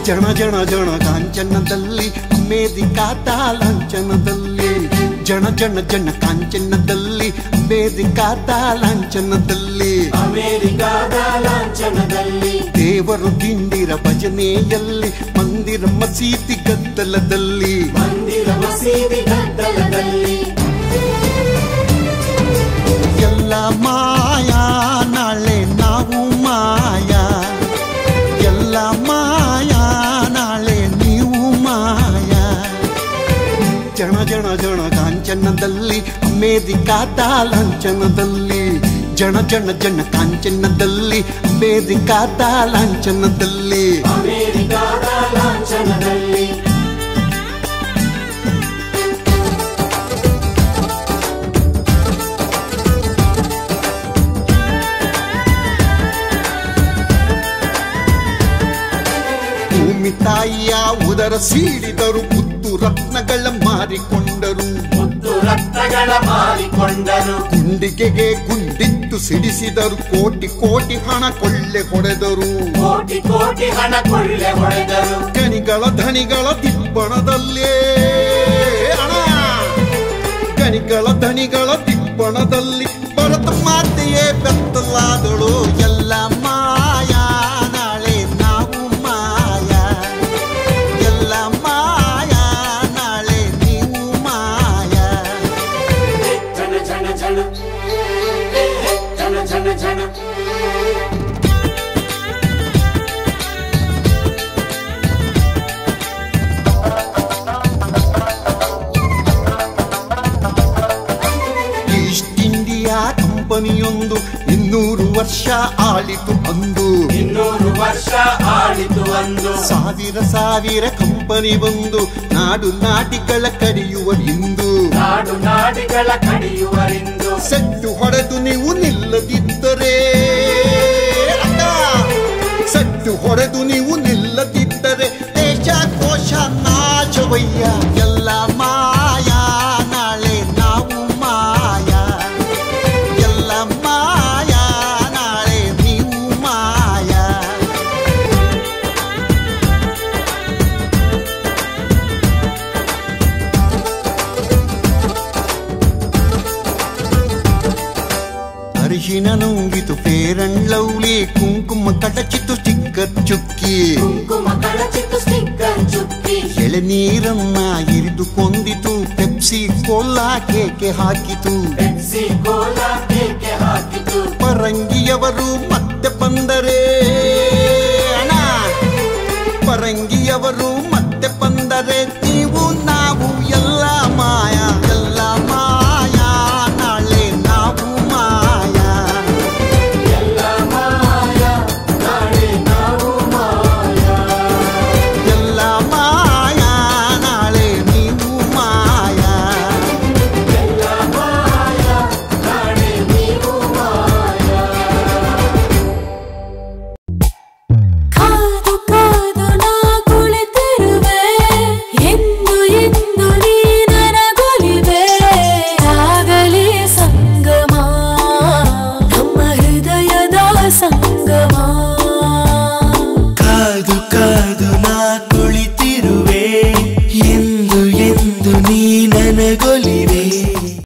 ಜಣ ಜಣ ಜಣ ಕಾಂಚನದಲ್ಲಿ ಅಮೇರಿಕಾದ ಲಾಂಛನದಲ್ಲಿ ಜಣ ಜಣ ಜಣ ಕಾಂಚನದಲ್ಲಿ ಅಮೇರಿಕಾದ ಲಾಂಛನದಲ್ಲಿ ಅಮೆರಿಕಾದ ಲಾಂಛನದಲ್ಲಿ ದೇವರು ದಿಂಡಿರ ಭಜನೆಯಲ್ಲಿ ಮಂದಿರ ಮಸೀದಿ ಗದ್ದಲದಲ್ಲಿ ಮಂದಿರ ಮಸೀದಿ ಗದ್ದಲದಲ್ಲಿ ಎಲ್ಲ ಮಾಯಾ ನಾಳೆ ನಾವು ಮಾಯಾ ಎಲ್ಲ ಮಾಯಾ ನಾಳೆ ನೀವು ಮಾಯಾ ಜಣ ಜಣ ಜಣ ಕಾಂಚನದಲ್ಲಿ ಅಮೇರಿಕಾದ ಲಾಂಛನದಲ್ಲಿ ಜಣ ಜಣ ಜಣ ಕಾಂಚನದಲ್ಲಿ ಅಮೇರಿಕಾದ ಲಾಂಛನದಲ್ಲಿ ಅಮೆರಿಕಾದ ಲಾಂಛನದಲ್ಲಿ ಭೂಮಿ ತಾಯಿಯ ಉದರ ಸೀಳಿದರು ಮುತ್ತು ರತ್ನಗಳ ಮಾರಿಕೊಂಡರು ಮುತ್ತು ರಕ್ತಗಳ ಮಾರಿಕೊಂಡರು ಗುಂಡಿಗೆಗೆ ಗುಂಡಿಟ್ಟು ಸಿಡಿಸಿದರು ಕೋಟಿ ಕೋಟಿ ಹಣ ಕೊಳ್ಳೆ ಹೊಡೆದರು ಕೋಟಿ ಕೋಟಿ ಹಣ ಕೊಳ್ಳೆ ಹೊಡೆದರು ಗಣಿಗಳ ಧನಿಗಳ ದಿಬ್ಬಣದಲ್ಲೇ ಹಣ ಗಣಿಗಳ ಧನಿಗಳ ದಿಬ್ಬಣದಲ್ಲಿ ಭರತ ಮಾತೆಯೇ ಬೆತ್ತಲಾದಳು ಎಲ್ಲ ಮಾಯಾ ನಾಳೆ ನಾವು ಮಾಯಾ ಎಲ್ಲ ಮಾಯಾ ನಾಳೆ ನೀವು ಮಾಯಾ ಜನ ಜನ ಜನ ಜನ ಜನ ಜನ ಈಸ್ಟ್ ಇಂಡಿಯಾ ಕಂಪನಿಯೊಂದು ಇನ್ನೂರು ವರ್ಷ ಆಳಿತು ಅಂದು ಇನ್ನೂರು ವರ್ಷ ಆಳಿತು ಒಂದು ಸಾವಿರ ಸಾವಿರ ಕಂಪನಿ ಬಂದು ನಾಡು ನಾಟಿಗಳ ಕಡಿಯುವ ಇಂದು ನಾಡು ನಾಡಿಗಳ ಕಡಿಯುವರಿಂದು ಸೆಟ್ಟು ಹೊಡೆದು ನೀವು ನಿಲ್ಲದಿದ್ದರೆ ಅಕ್ಕ, ಸೆಟ್ಟು ಹೊಡೆದು ನೀವು ನಿಲ್ಲದಿದ್ದರೆ ದೇಶ ಕೋಶ ನಾಶವಯ್ಯ ಎಲ್ಲ ಮಾಯಾ ನಾಳೆ ನಾವು ಮಾಯಾ ಎಲ್ಲ ಮಾಯಾ ನಾಳೆ ನೀವು ಮಾಯಾ ಅರಿಶಿನ ನುಂಗಿತು ಫೇರನ್ ಲವ್ಲಿ ಕುಂಕುಮ ಕಡಚಿತು ಸ್ಟಿಕ್ಕರ್ ಚುಕ್ಕಿ ಕುಂಕುಮ ಕಳಚಿತ್ತು ಸ್ಟಿಕ್ಕರ್ ಚುಕ್ಕಿ ಎಳೆನೀರನ್ನ ಇರಿದು ಕೊಂದಿತು ಪೆಪ್ಸಿ ಕೋಲಾ ಕೇಕೆ ಹಾಕಿತು ಪೆಪ್ಸಿ ಕೋಲಾ ಕೇಕೆ ಹಾಕಿತು ಪರಂಗಿಯವರು ಮತ್ತೆ ಬಂದರೆ ಅಣ್ಣ ಪರಂಗಿಯವರು ಮತ್ತೆ ಬಂದರೆ ನೀವು ನಾವು ಎಲ್ಲ ಮಾಯ ಎಲ್ಲ ಮಾಯಾ ನಾಳೆ ನಾವು ಮಾಯಾ ಎಲ್ಲ ಮಾಯ ನಾಳೆ ನಾವು ಮಾಯ ಎಲ್ಲ ಮಾಯಾ ನಾಳೆ ನೀವು ಮಾಯಾ ಎಲ್ಲ ಮಾಯ ನಾಳೆ ನೀವು ಮಾಯ ಕಾದು ಕಾದು ನಾ ಕುಳಿತಿರುವೆ ಎಂದು ಎಂದು ನೀ ನನಗೊಲಿವೆ ಆಗಲಿ ಸಂಗಮ ನಮ್ಮ ಹೃದಯದ ಸಂಗಮ ಕಾದು ಕಾದು ನಾ